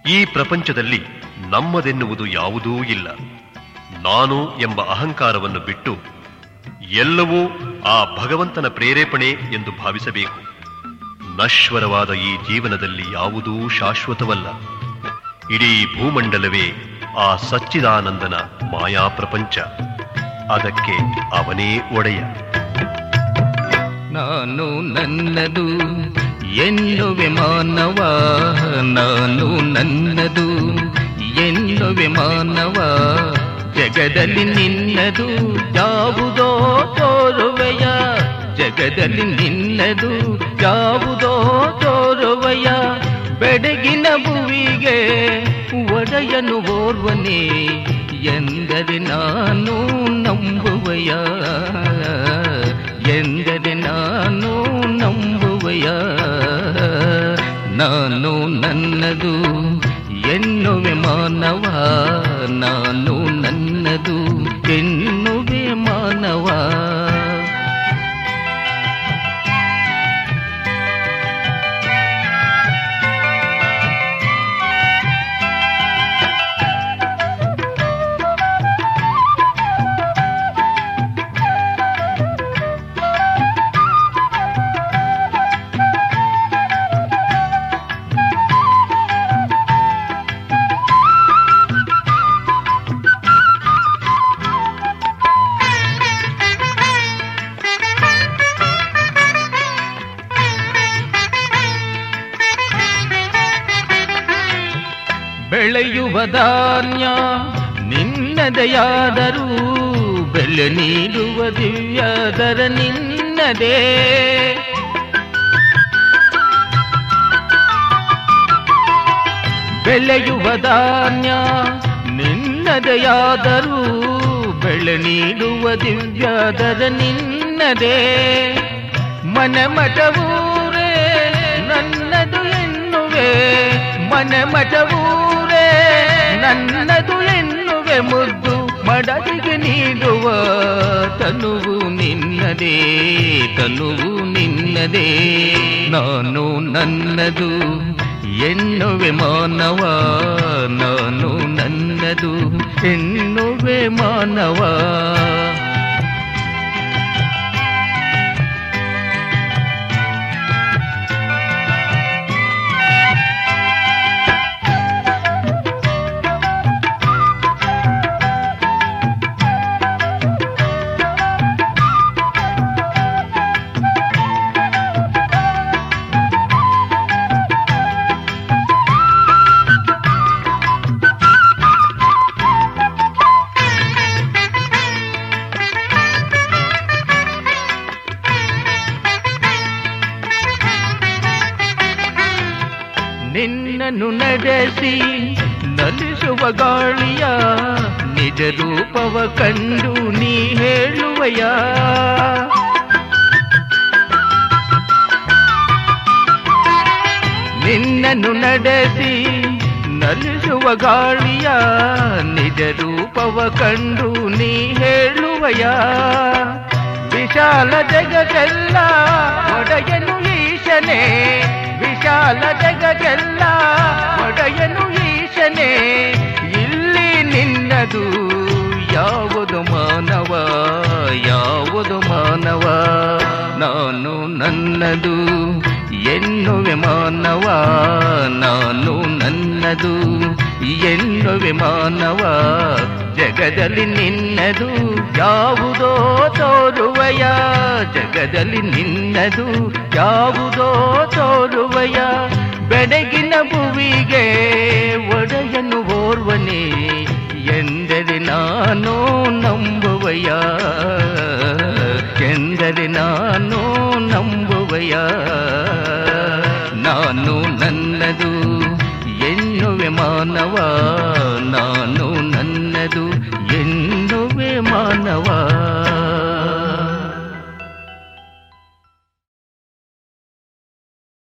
ಈ ಪ್ರಪಂಚದಲ್ಲಿ ನಮ್ಮದೆನ್ನುವುದು ಯಾವುದೂ ಇಲ್ಲ ನಾನು ಎಂಬ ಅಹಂಕಾರವನ್ನು ಬಿಟ್ಟು ಎಲ್ಲವೂ ಆ ಭಗವಂತನ ಪ್ರೇರೇಪಣೆ ಎಂದು ಭಾವಿಸಬೇಕು ನಶ್ವರವಾದ ಈ ಜೀವನದಲ್ಲಿ ಯಾವುದೂ ಶಾಶ್ವತವಲ್ಲ ಇಡೀ ಭೂಮಂಡಲವೇ ಆ ಸಚ್ಚಿದಾನಂದನ ಮಾಯಾ ಪ್ರಪಂಚ ಅದಕ್ಕೆ ಅವನೇ ಒಡೆಯ ನಾನು ನನ್ನದು ಎನ್ನುವೆ ಮಾನವ ನಾನು ನನ್ನದು ಎನ್ನುವೆ ಮಾನವ ಜಗದಲ್ಲಿ ನಿನ್ನದು ಯಾವುದೋ ತೋರುವೆಯ ಜಗದಲ್ಲಿ ನಿನ್ನದು ಯಾವುದೋ ತೋರುವೆಯ ಬೆಡಗಿನ ಭುವಿಗೆ ಒಡೆಯನು ಓರ್ವನೇ ಎಂದರೆ ನಾನು ನಂಬುವೆಯ ಎಂದರೆ ನಾನು ನಂಬುವೆಯ ನಾನು ನನ್ನದು ಎನ್ನುವೆ ಮಾನವ ನಾನು ನನ್ನದು ಎನ್ನುವೆ ಮಾನವ ಬೆಳೆಯುವ ಧಾನ್ಯ ನಿನ್ನದೆಯಾದರೂ ಬೆಲೆ ನೀಡುವ ದಿವ್ಯದರ ನಿನ್ನದೇ ಬೆಳೆಯುವ ಧಾನ್ಯ ನಿನ್ನದೆಯಾದರೂ ಬೆಳೆ ನೀಡುವ ದಿವ್ಯದರ ನಿನ್ನದೇ ಮನೆ ಮಠವೂರೇ ನನ್ನದು ಎನ್ನುವೆ ಮನೆ ಮಠವೂರೇ ನನ್ನದು ಎನ್ನುವೆ ಮುದ್ದು ಮಡದಿಗೆ ನೀಡುವ ತನುವು ನಿನ್ನದೇ ತನುವು ನಿನ್ನದೇ ನಾನು ನನ್ನದು ಎನ್ನುವೆ ಮಾನವ ನಾನು ನನ್ನದು ಎನ್ನುವೆ ಮಾನವ ನಿನ್ನನ್ನು ನಡೆಸಿ ನಲಿಸುವ ಗಾಳಿಯ ನಿಜ ರೂಪವ ಕಂಡು ನೀ ಹೇಳುವಯ ನಿನ್ನನ್ನು ನಡೆಸಿ ನಲಿಸುವ ಗಾಳಿಯ ನಿಜ ರೂಪವ ಕಂಡು ನೀ ಹೇಳುವಯ ವಿಶಾಲ ಜಗತ್ತೆಲ್ಲ ಒಡೆಯನು ಈಶನೇ ವಿಶಾಲ ಜಗತ್ತೆಲ್ಲ ಒಡೆಯನು ಈಶನೇ ಇಲ್ಲಿ ನಿನ್ನದು ಯಾವುದು ಮಾನವ ಯಾವುದು ಮಾನವ ನಾನು ನನ್ನದು ಎನ್ನುವೆ ಮಾನವ ನಾನು ನನ್ನದು ಎನ್ನುವೆ ಮಾನವ ಜಗದಲ್ಲಿ ನಿನ್ನದು ಯಾವುದೋ ತೋರುವಯ ಜಗದಲ್ಲಿ ನಿನ್ನದು ಯಾವುದೋ ತೋರುವಯ ಬೆಡಗಿನ ಭುವಿಗೆ ಒಡೆಯನು ಓರ್ವನೇ ಎಂದರೆ ನಾನು ನಂಬುವಯ ಎಂದರೆ ನಾನು ನಂಬುವಯ ನಾನು ನನ್ನದು ಎನ್ನುವೆ ಮಾನವ